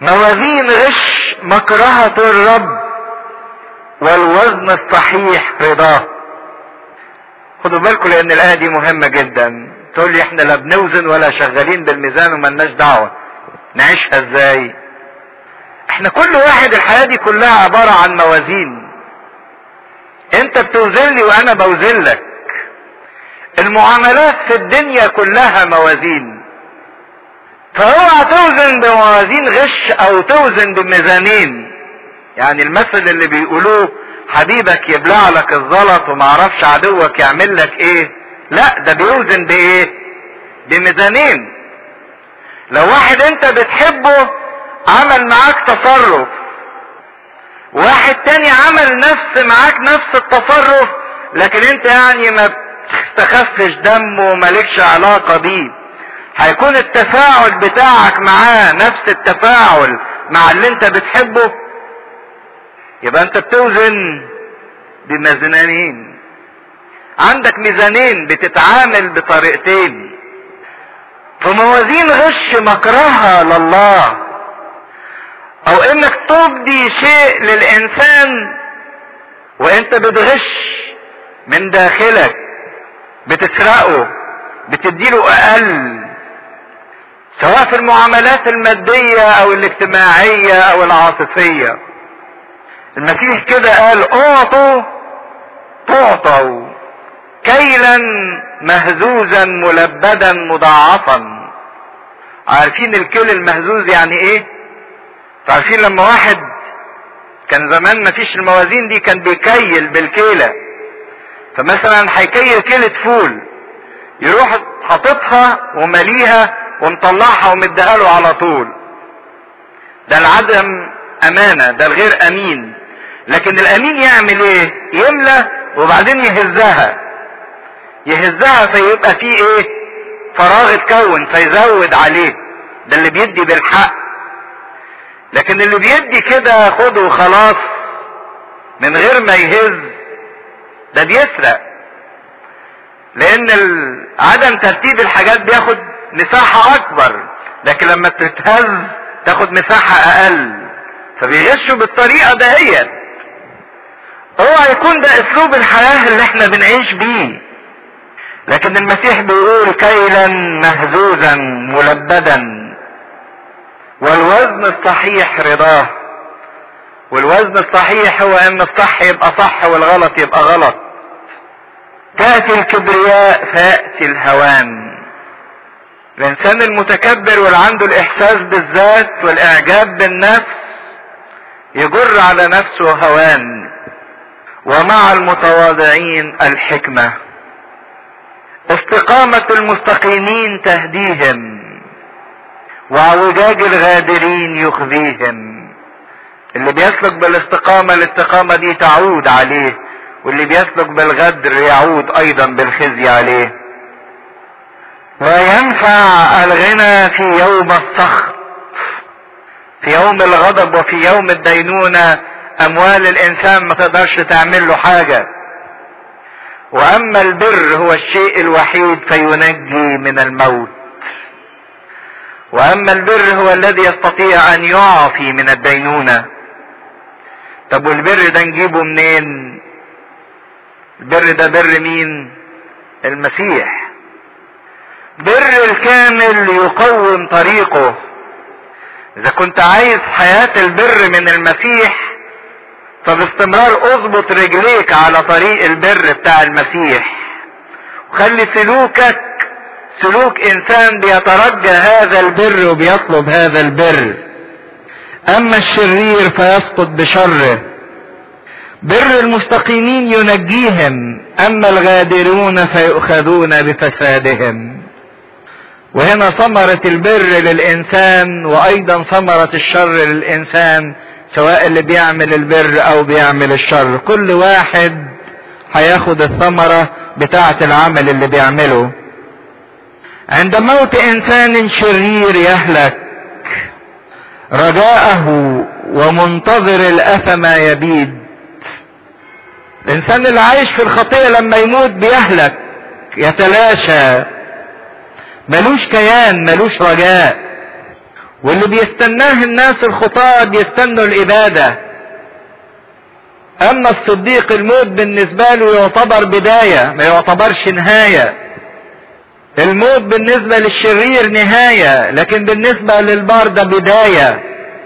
موازين غش مكرهة الرب والوزن الصحيح رضاه خدوا بالكم لان الايه دي مهمه جدا تقول لي احنا لا بنوزن ولا شغالين بالميزان وملناش دعوه نعيشها ازاي احنا كل واحد الحياه دي كلها عباره عن موازين انت بتوزن لي وانا بوزن لك المعاملات في الدنيا كلها موازين فاوعى توزن بموازين غش او توزن بميزانين يعني المثل اللي بيقولوه حبيبك يبلع لك الزلط ومعرفش عدوك يعمل لك ايه لا ده بيوزن بايه بميزانين لو واحد انت بتحبه عمل معاك تصرف واحد تاني عمل نفس معاك نفس التصرف لكن انت يعني ما بتستخفش دمه ومالكش علاقة بيه هيكون التفاعل بتاعك معاه نفس التفاعل مع اللي انت بتحبه يبقى انت بتوزن بميزانين عندك ميزانين بتتعامل بطريقتين فموازين غش مكرهة لله او انك تبدي شيء للانسان وانت بتغش من داخلك بتسرقه بتديله اقل سواء في المعاملات المادية او الاجتماعية او العاطفية المسيح كده قال اعطوا تعطوا كيلا مهزوزا ملبدا مضاعفا عارفين الكيل المهزوز يعني ايه عارفين لما واحد كان زمان ما فيش الموازين دي كان بيكيل بالكيلة فمثلا هيكيل كيلة فول يروح حاططها ومليها ومطلعها ومديها له على طول ده العدم امانة ده الغير امين لكن الامين يعمل ايه يملى وبعدين يهزها يهزها فيبقى فيه ايه فراغ اتكون فيزود عليه ده اللي بيدي بالحق لكن اللي بيدي كده خده وخلاص من غير ما يهز ده بيسرق لان عدم ترتيب الحاجات بياخد مساحة اكبر لكن لما تتهز تاخد مساحة اقل فبيغشوا بالطريقة دهيت اوعى يكون ده اسلوب الحياة اللي احنا بنعيش بيه لكن المسيح بيقول كيلا مهزوزا ملبدا والوزن الصحيح رضاه والوزن الصحيح هو ان الصح يبقى صح والغلط يبقى غلط تأتي الكبرياء فيأتي الهوان الانسان المتكبر واللي عنده الاحساس بالذات والاعجاب بالنفس يجر على نفسه هوان ومع المتواضعين الحكمة استقامة المستقيمين تهديهم وعوجاج الغادرين يخزيهم اللي بيسلك بالاستقامة الاستقامة دي تعود عليه واللي بيسلك بالغدر يعود ايضا بالخزي عليه وينفع الغنى في يوم السخط في يوم الغضب وفي يوم الدينونة اموال الانسان ما تقدرش تعمل له حاجة واما البر هو الشيء الوحيد فينجي من الموت واما البر هو الذي يستطيع ان يعفي من الدينونة طب والبر ده نجيبه منين البر ده بر مين المسيح بر الكامل يقوم طريقه اذا كنت عايز حياة البر من المسيح فباستمرار اظبط رجليك على طريق البر بتاع المسيح وخلي سلوكك سلوك انسان بيترجى هذا البر وبيطلب هذا البر اما الشرير فيسقط بشره بر المستقيمين ينجيهم اما الغادرون فيؤخذون بفسادهم وهنا ثمرة البر للإنسان وأيضا ثمرة الشر للإنسان سواء اللي بيعمل البر أو بيعمل الشر كل واحد هياخد الثمرة بتاعة العمل اللي بيعمله عند موت إنسان شرير يهلك رجاءه ومنتظر الأثم يبيد الإنسان اللي عايش في الخطية لما يموت بيهلك يتلاشى ملوش كيان ملوش رجاء واللي بيستناه الناس الخطاة بيستنوا الإبادة أما الصديق الموت بالنسبة له يعتبر بداية ما يعتبرش نهاية الموت بالنسبة للشرير نهاية لكن بالنسبة للبار ده بداية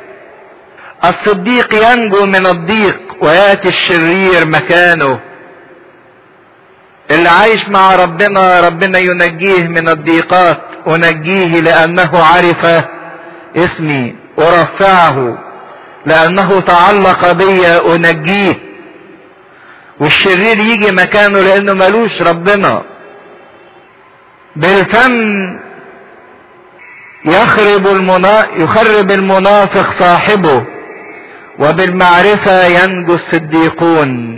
الصديق ينجو من الضيق وياتي الشرير مكانه اللي عايش مع ربنا ربنا ينجيه من الضيقات ونجيه لانه عرف اسمي ورفعه لانه تعلق بي انجيه والشرير يجي مكانه لانه ملوش ربنا بالفم يخرب المنا... يخرب المنافق صاحبه وبالمعرفة ينجو الصديقون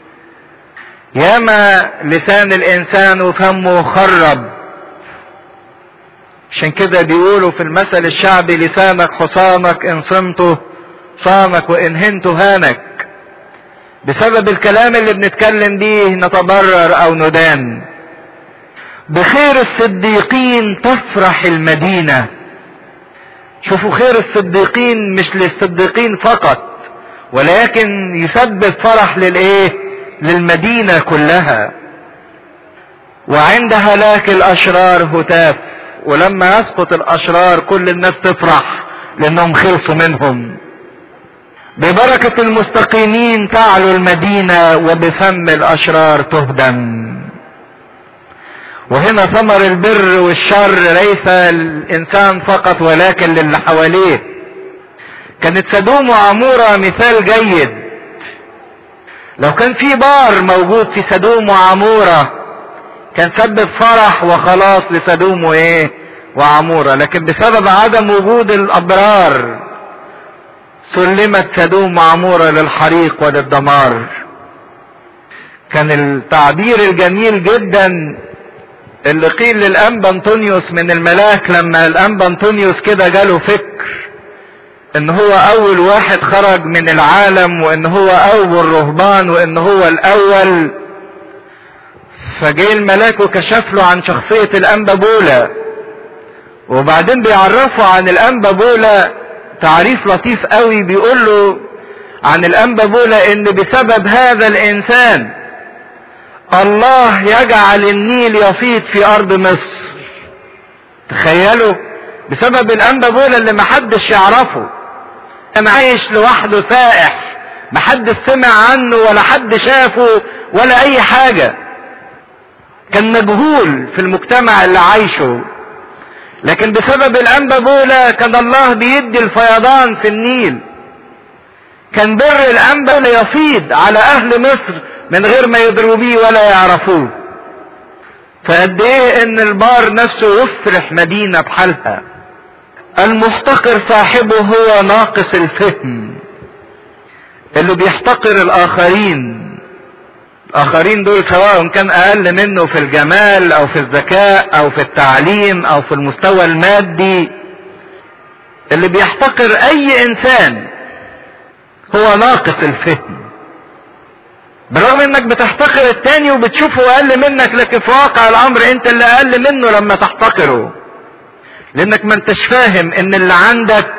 ياما لسان الانسان وفمه خرب عشان كده بيقولوا في المثل الشعبي لسانك حصانك ان صمته صامك وان هنته هانك بسبب الكلام اللي بنتكلم بيه نتضرر او ندان بخير الصديقين تفرح المدينة شوفوا خير الصديقين مش للصديقين فقط ولكن يسبب فرح للايه للمدينة كلها وعند هلاك الاشرار هتاف ولما يسقط الاشرار كل الناس تفرح لانهم خلصوا منهم ببركة المستقيمين تعلو المدينة وبفم الاشرار تهدم وهنا ثمر البر والشر ليس الانسان فقط ولكن للي حواليه كانت سدوم وعمورة مثال جيد لو كان في بار موجود في سدوم وعمورة كان سبب فرح وخلاص لسدوم وايه وعمورة لكن بسبب عدم وجود الابرار سلمت سدوم وعمورة للحريق وللدمار كان التعبير الجميل جدا اللي قيل للانبا انطونيوس من الملاك لما الانبا انطونيوس كده جاله فكر ان هو اول واحد خرج من العالم وان هو اول رهبان وان هو الاول فجه الملاك وكشف له عن شخصية الانبا بولا وبعدين بيعرفه عن الانبا بولا تعريف لطيف قوي بيقول له عن الانبا بولا ان بسبب هذا الانسان الله يجعل النيل يفيض في ارض مصر تخيلوا بسبب الانبا بولا اللي محدش يعرفه كان عايش لوحده سائح محدش سمع عنه ولا حد شافه ولا اي حاجة كان مجهول في المجتمع اللي عايشه لكن بسبب الانبا بولا كان الله بيدي الفيضان في النيل كان بر الانبا يفيض على اهل مصر من غير ما يدروا بيه ولا يعرفوه فقد ايه ان البار نفسه يفرح مدينة بحالها المحتقر صاحبه هو ناقص الفهم اللي بيحتقر الاخرين الاخرين دول سواء كان اقل منه في الجمال او في الذكاء او في التعليم او في المستوى المادي اللي بيحتقر اي انسان هو ناقص الفهم بالرغم انك بتحتقر التاني وبتشوفه اقل منك لكن في واقع الامر انت اللي اقل منه لما تحتقره لانك ما انتش فاهم ان اللي عندك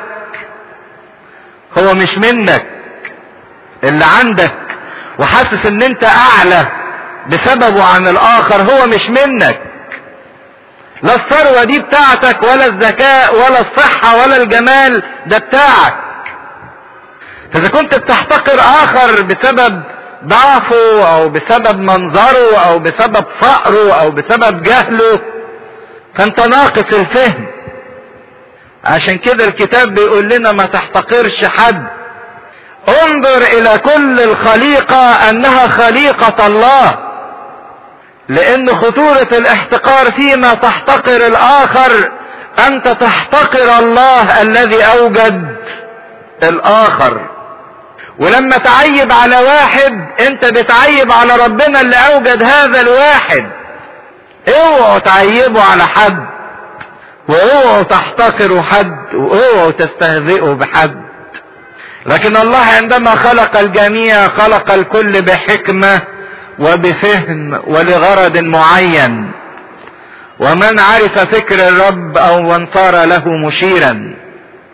هو مش منك اللي عندك وحاسس ان انت اعلى بسببه عن الاخر هو مش منك لا الثروة دي بتاعتك ولا الذكاء ولا الصحة ولا الجمال ده بتاعك فاذا كنت بتحتقر اخر بسبب ضعفه او بسبب منظره او بسبب فقره او بسبب جهله فانت ناقص الفهم عشان كده الكتاب بيقول لنا ما تحتقرش حد انظر الى كل الخليقة انها خليقة الله لان خطورة الاحتقار فيما تحتقر الاخر انت تحتقر الله الذي اوجد الاخر ولما تعيب على واحد انت بتعيب على ربنا اللي اوجد هذا الواحد اوعوا تعيبوا على حد واوعوا تحتقروا حد واوعوا تستهزئوا بحد لكن الله عندما خلق الجميع خلق الكل بحكمة وبفهم ولغرض معين ومن عرف فكر الرب او من صار له مشيرا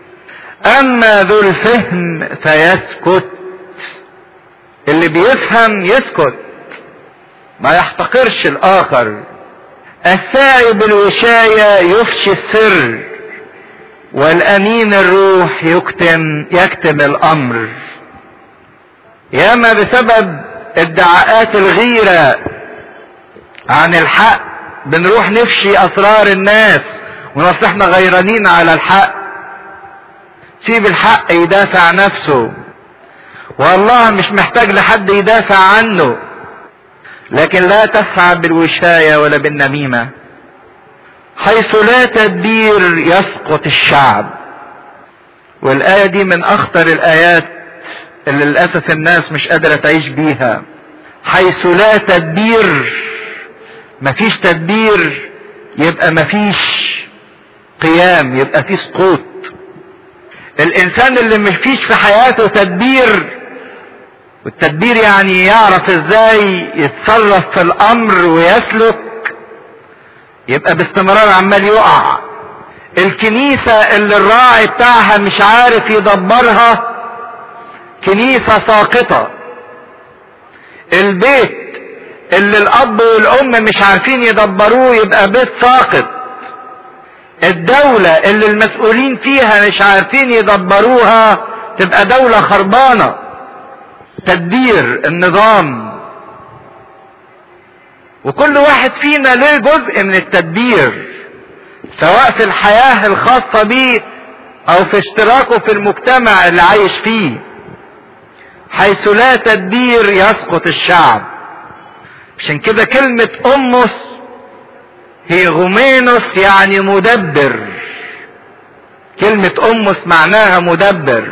اما ذو الفهم فيسكت اللي بيفهم يسكت ما يحتقرش الاخر الساعي بالوشاية يفشي السر والامين الروح يكتم يكتم الامر ياما بسبب ادعاءات الغيرة عن الحق بنروح نفشي اسرار الناس ونصل احنا غيرانين على الحق سيب الحق يدافع نفسه والله مش محتاج لحد يدافع عنه لكن لا تسعى بالوشاية ولا بالنميمة حيث لا تدبير يسقط الشعب والآية دي من أخطر الآيات اللي للأسف الناس مش قادرة تعيش بيها حيث لا تدبير مفيش تدبير يبقى مفيش قيام يبقى في سقوط الانسان اللي مفيش في حياته تدبير والتدبير يعني يعرف ازاي يتصرف في الامر ويسلك يبقى باستمرار عمال يقع الكنيسة اللي الراعي بتاعها مش عارف يدبرها كنيسة ساقطة البيت اللي الاب والام مش عارفين يدبروه يبقى بيت ساقط الدولة اللي المسؤولين فيها مش عارفين يدبروها تبقى دولة خربانة تدبير النظام وكل واحد فينا له جزء من التدبير سواء في الحياة الخاصة بيه او في اشتراكه في المجتمع اللي عايش فيه حيث لا تدبير يسقط الشعب عشان كده كلمة امس هي غومينوس يعني مدبر كلمة امس معناها مدبر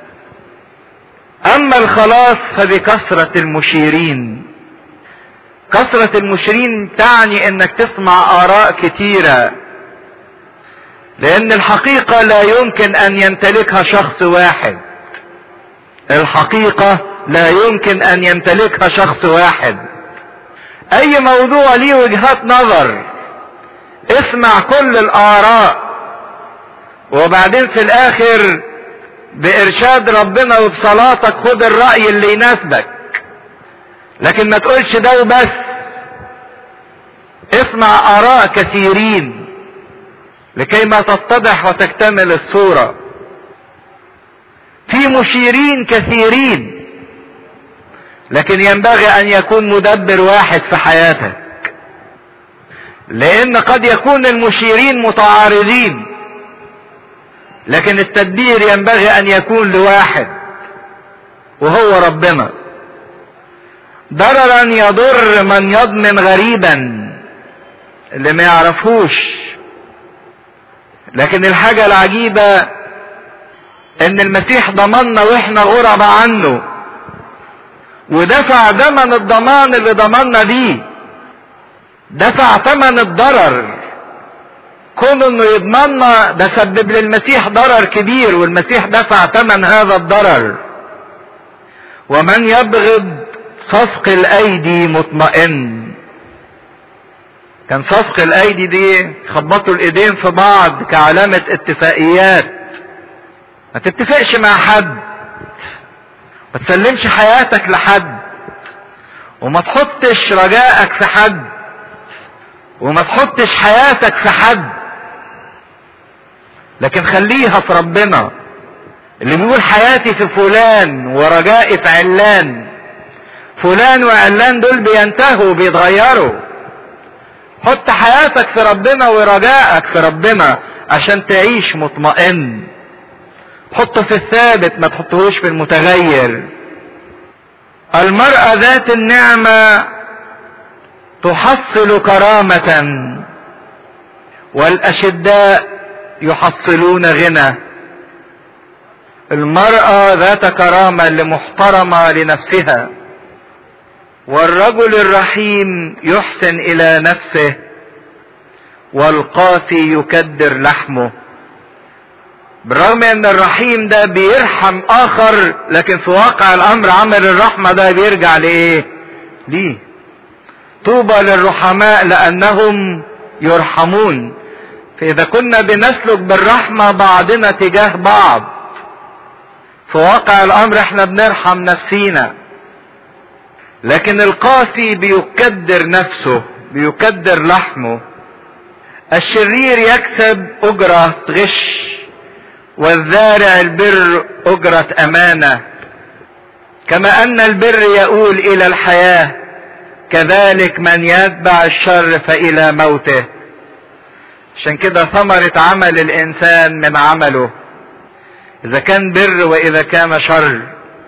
اما الخلاص فبكثرة المشيرين كثرة المشيرين تعني انك تسمع اراء كتيرة لان الحقيقة لا يمكن ان يمتلكها شخص واحد الحقيقة لا يمكن ان يمتلكها شخص واحد اي موضوع ليه وجهات نظر اسمع كل الاراء وبعدين في الاخر بارشاد ربنا وبصلاتك خد الرأي اللي يناسبك لكن ما تقولش ده وبس اسمع اراء كثيرين لكي ما تتضح وتكتمل الصورة في مشيرين كثيرين لكن ينبغي ان يكون مدبر واحد في حياتك لان قد يكون المشيرين متعارضين لكن التدبير ينبغي ان يكون لواحد وهو ربنا ضررا يضر من يضمن غريبا اللي ما يعرفوش لكن الحاجة العجيبة ان المسيح ضمننا واحنا غرب عنه ودفع ثمن الضمان اللي ضمننا بيه دفع ثمن الضرر كون انه يضمننا ده سبب للمسيح ضرر كبير والمسيح دفع ثمن هذا الضرر ومن يبغض صفق الايدي مطمئن كان صفق الايدي دي خبطوا الايدين في بعض كعلامة اتفاقيات ما تتفقش مع حد ما تسلمش حياتك لحد وما تحطش رجائك في حد وما تحطش حياتك في حد لكن خليها في ربنا اللي بيقول حياتي في فلان ورجائي في علان فلان وعلان دول بينتهوا بيتغيروا حط حياتك في ربنا ورجائك في ربنا عشان تعيش مطمئن حطه في الثابت ما تحطهوش في المتغير المرأة ذات النعمة تحصل كرامة والأشداء يحصلون غنى المرأة ذات كرامة لمحترمة لنفسها والرجل الرحيم يحسن إلى نفسه والقاسي يكدر لحمه بالرغم ان الرحيم ده بيرحم اخر لكن في واقع الامر عمل الرحمة ده بيرجع لايه ليه طوبى للرحماء لانهم يرحمون فاذا كنا بنسلك بالرحمة بعضنا تجاه بعض في واقع الامر احنا بنرحم نفسينا لكن القاسي بيكدر نفسه بيكدر لحمه الشرير يكسب اجرة غش والزارع البر اجرة امانة كما ان البر يؤول الى الحياة كذلك من يتبع الشر فالى موته عشان كده ثمرة عمل الانسان من عمله اذا كان بر واذا كان شر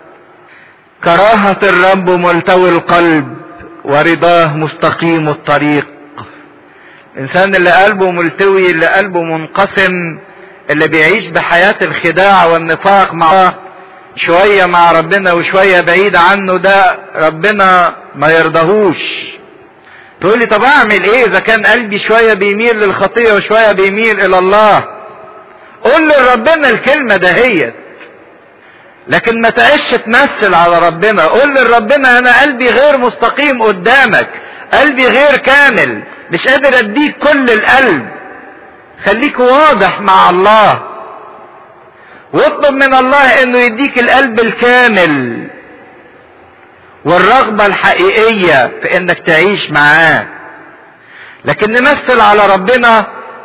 كراهة الرب ملتوي القلب ورضاه مستقيم الطريق الانسان اللي قلبه ملتوي اللي قلبه منقسم اللي بيعيش بحياة الخداع والنفاق مع شوية مع ربنا وشوية بعيد عنه ده ربنا ما يرضهوش تقول لي طب اعمل ايه اذا كان قلبي شوية بيميل للخطية وشوية بيميل الى الله قول لربنا الكلمة دهيت لكن ما تعيش تمثل على ربنا قول لربنا انا قلبي غير مستقيم قدامك قلبي غير كامل مش قادر اديك كل القلب خليك واضح مع الله واطلب من الله انه يديك القلب الكامل والرغبة الحقيقية في انك تعيش معاه لكن نمثل على ربنا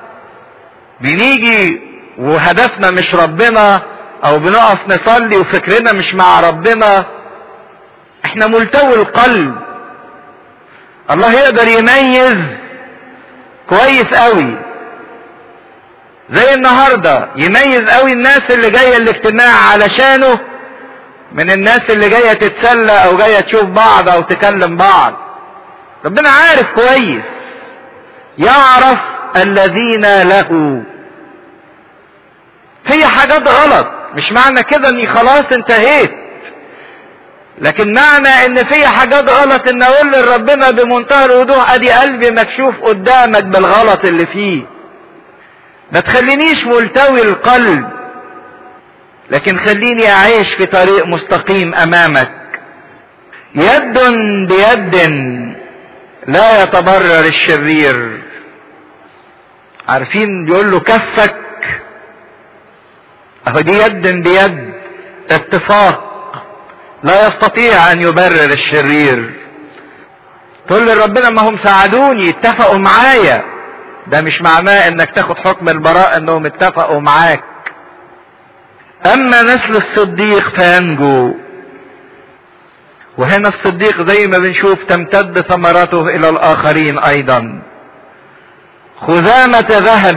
بنيجي وهدفنا مش ربنا او بنقف نصلي وفكرنا مش مع ربنا احنا ملتوي القلب الله يقدر يميز كويس قوي زي النهارده يميز قوي الناس اللي جايه الاجتماع علشانه من الناس اللي جايه تتسلى او جايه تشوف بعض او تكلم بعض ربنا عارف كويس يعرف الذين له في حاجات غلط مش معنى كده اني خلاص انتهيت لكن معنى ان في حاجات غلط ان اقول لربنا بمنتهى الوضوح ادي قلبي مكشوف قدامك بالغلط اللي فيه ما تخلينيش ملتوي القلب لكن خليني اعيش في طريق مستقيم امامك يد بيد لا يتبرر الشرير عارفين بيقول له كفك اهو دي يد بيد اتفاق لا يستطيع ان يبرر الشرير تقول لربنا ما هم ساعدوني اتفقوا معايا ده مش معناه انك تاخد حكم البراء انهم اتفقوا معاك اما نسل الصديق فينجو وهنا الصديق زي ما بنشوف تمتد ثمرته الى الاخرين ايضا خزامة ذهب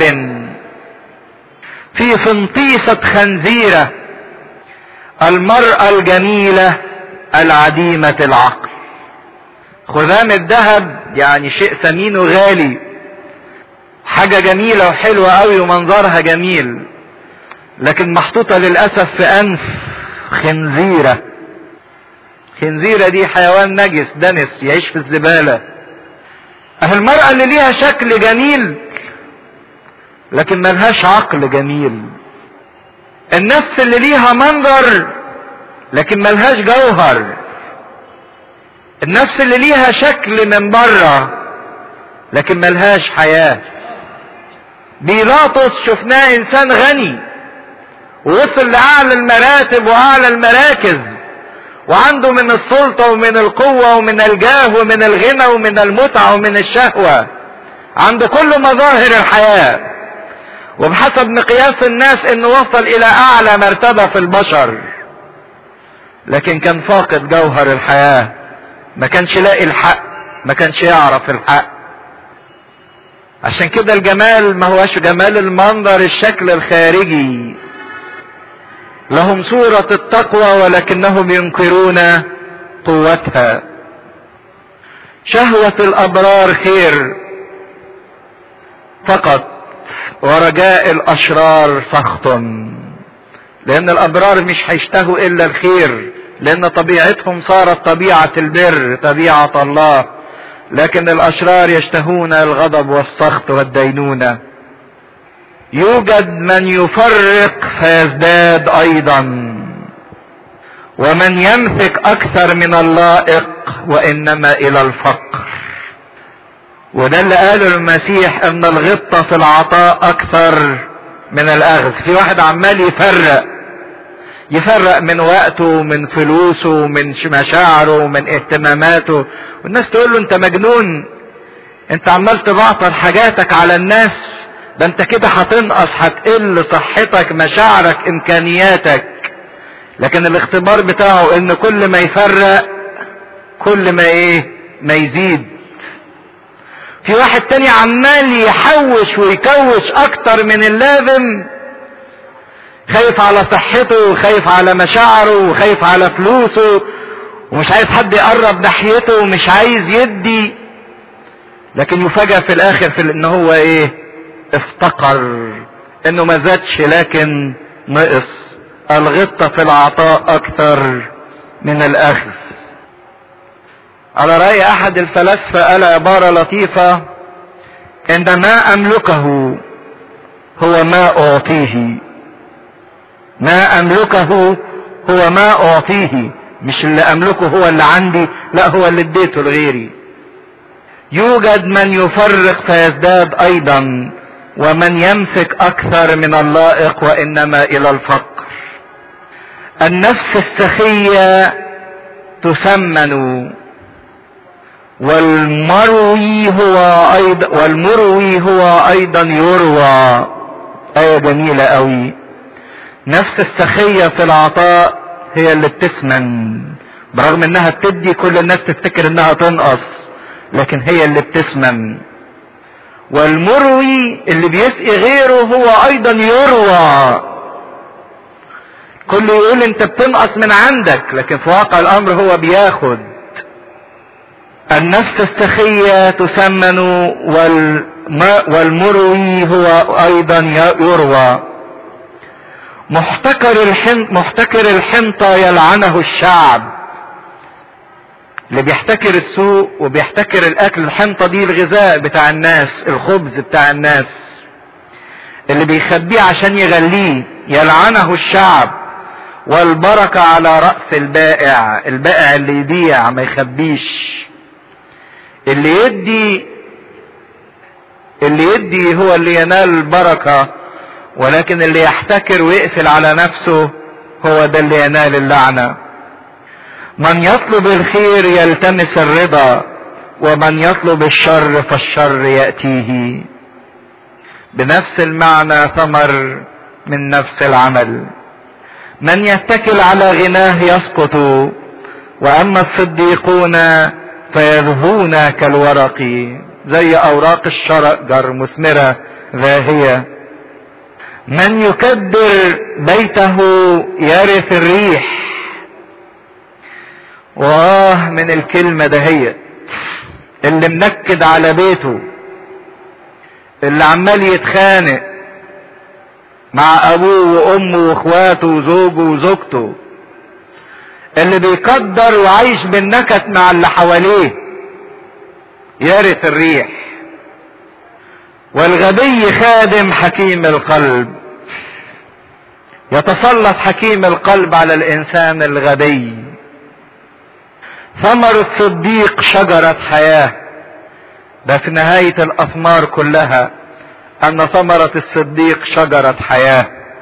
في فنطيسة خنزيرة المرأة الجميلة العديمة العقل خزام الذهب يعني شيء ثمين وغالي حاجة جميلة وحلوة قوي ومنظرها جميل لكن محطوطة للأسف في أنف خنزيرة خنزيرة دي حيوان نجس دنس يعيش في الزبالة أه المرأة اللي ليها شكل جميل لكن ملهاش عقل جميل النفس اللي ليها منظر لكن ملهاش جوهر النفس اللي ليها شكل من بره لكن ملهاش حياة بيلاطس شفناه انسان غني ووصل لاعلى المراتب واعلى المراكز وعنده من السلطة ومن القوة ومن الجاه ومن الغنى ومن المتعة ومن الشهوة عنده كل مظاهر الحياة وبحسب مقياس الناس انه وصل الى اعلى مرتبة في البشر لكن كان فاقد جوهر الحياة ما كانش لاقي الحق ما كانش يعرف الحق عشان كده الجمال ما هوش جمال المنظر الشكل الخارجي لهم صورة التقوى ولكنهم ينكرون قوتها شهوة الأبرار خير فقط ورجاء الأشرار سخط لأن الأبرار مش هيشتهوا إلا الخير لأن طبيعتهم صارت طبيعة البر طبيعة الله لكن الأشرار يشتهون الغضب والسخط والدينونة يوجد من يفرق فيزداد أيضا ومن يمسك أكثر من اللائق وإنما إلى الفقر وده اللي قاله المسيح ان الغبطة في العطاء اكثر من الاخذ في واحد عمال يفرق يفرق من وقته من فلوسه من مشاعره من اهتماماته والناس تقول له انت مجنون انت عمال تبعطر حاجاتك على الناس ده انت كده هتنقص هتقل صحتك مشاعرك امكانياتك لكن الاختبار بتاعه ان كل ما يفرق كل ما ايه ما يزيد في واحد تاني عمال يحوش ويكوش اكتر من اللازم خايف على صحته وخايف على مشاعره وخايف على فلوسه ومش عايز حد يقرب ناحيته ومش عايز يدي لكن يفاجأ في الاخر في ان هو ايه افتقر انه ما زادش لكن نقص الغطة في العطاء اكثر من الاخذ على رأي احد الفلاسفة قال عبارة لطيفة ان ما املكه هو ما اعطيه ما املكه هو ما اعطيه مش اللي املكه هو اللي عندي لا هو اللي اديته لغيري يوجد من يفرق فيزداد ايضا ومن يمسك اكثر من اللائق وانما الى الفقر النفس السخية تسمن والمروي هو ايضا والمروي هو ايضا يروى ايه جميلة قوي نفس السخية في العطاء هي اللي بتسمن برغم انها بتدي كل الناس تفتكر انها تنقص لكن هي اللي بتسمن والمروي اللي بيسقي غيره هو ايضا يروى كل يقول انت بتنقص من عندك لكن في واقع الامر هو بياخد النفس السخية تسمن والمروي هو ايضا يروى محتكر الحن محتكر الحنطة يلعنه الشعب اللي بيحتكر السوق وبيحتكر الاكل الحنطة دي الغذاء بتاع الناس الخبز بتاع الناس اللي بيخبيه عشان يغليه يلعنه الشعب والبركة على رأس البائع البائع اللي يبيع ما يخبيش اللي يدي اللي يدي هو اللي ينال البركة ولكن اللي يحتكر ويقفل على نفسه هو ده اللي ينال اللعنة من يطلب الخير يلتمس الرضا ومن يطلب الشر فالشر يأتيه بنفس المعنى ثمر من نفس العمل من يتكل على غناه يسقط واما الصديقون فيذهون كالورق زي اوراق الشجر مثمره ذاهيه من يكبر بيته يرث الريح واه من الكلمة دهيت اللي منكد على بيته اللي عمال يتخانق مع ابوه وامه واخواته وزوجه وزوجته اللي بيقدر وعايش بالنكت مع اللي حواليه يرث الريح والغبي خادم حكيم القلب يتسلط حكيم القلب على الانسان الغبي ثمر الصديق شجرة حياة ده في نهاية الأثمار كلها أن ثمرة الصديق شجرة حياة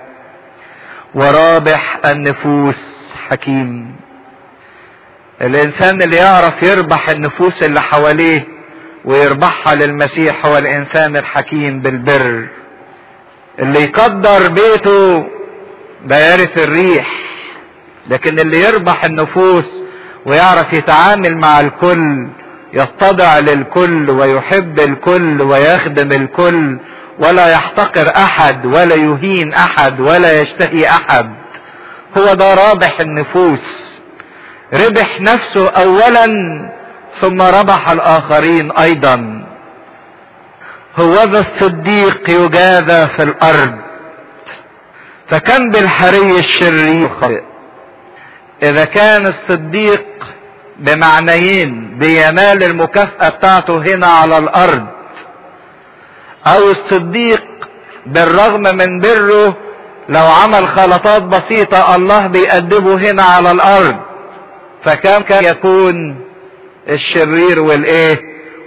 ورابح النفوس حكيم الإنسان اللي يعرف يربح النفوس اللي حواليه ويربحها للمسيح هو الإنسان الحكيم بالبر اللي يقدر بيته ده يرث الريح لكن اللي يربح النفوس ويعرف يتعامل مع الكل يتضع للكل ويحب الكل ويخدم الكل ولا يحتقر احد ولا يهين احد ولا يشتهي احد هو ده رابح النفوس ربح نفسه اولا ثم ربح الاخرين ايضا هوذا الصديق يجاذى في الارض فكم بالحري الشرير خطئ اذا كان الصديق بمعنيين بينال المكافأة بتاعته هنا على الارض او الصديق بالرغم من بره لو عمل غلطات بسيطة الله بيأدبه هنا على الارض فكم كان يكون الشرير والايه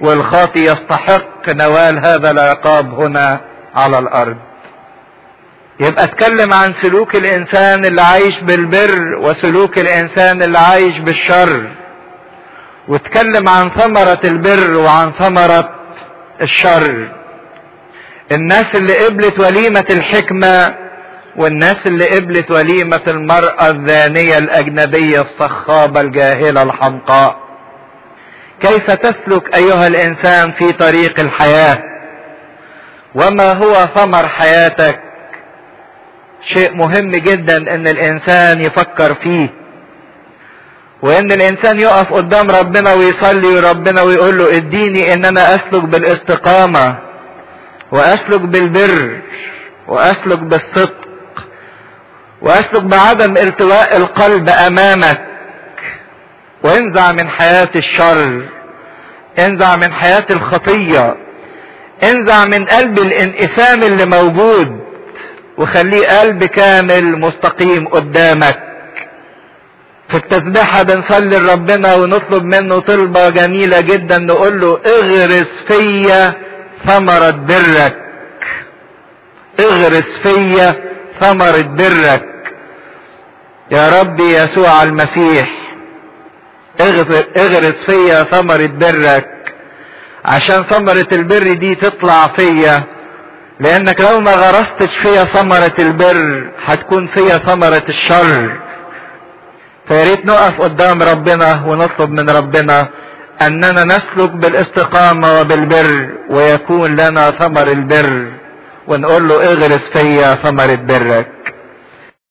والخاطي يستحق نوال هذا العقاب هنا على الارض يبقى اتكلم عن سلوك الانسان اللي عايش بالبر وسلوك الانسان اللي عايش بالشر واتكلم عن ثمرة البر وعن ثمرة الشر الناس اللي قبلت وليمة الحكمة والناس اللي قبلت وليمة المرأة الزانية الأجنبية الصخابة الجاهلة الحمقاء كيف تسلك أيها الإنسان في طريق الحياة وما هو ثمر حياتك شيء مهم جدا ان الانسان يفكر فيه وان الانسان يقف قدام ربنا ويصلي ربنا ويقول له اديني ان انا اسلك بالاستقامة واسلك بالبر واسلك بالصدق واسلك بعدم التواء القلب امامك وانزع من حياة الشر انزع من حياة الخطية انزع من قلب الانقسام اللي موجود وخليه قلب كامل مستقيم قدامك في التسبيحة بنصلي لربنا ونطلب منه طلبة جميلة جدا نقول له اغرس فيا ثمرة برك اغرس فيا ثمرة برك يا ربي يسوع المسيح اغرس فيا ثمرة برك عشان ثمرة البر دي تطلع فيا لانك لو ما غرستش فيا ثمرة البر هتكون فيا ثمرة الشر فياريت نقف قدام ربنا ونطلب من ربنا اننا نسلك بالاستقامة وبالبر ويكون لنا ثمر البر ونقول له اغرس فيا ثمرة برك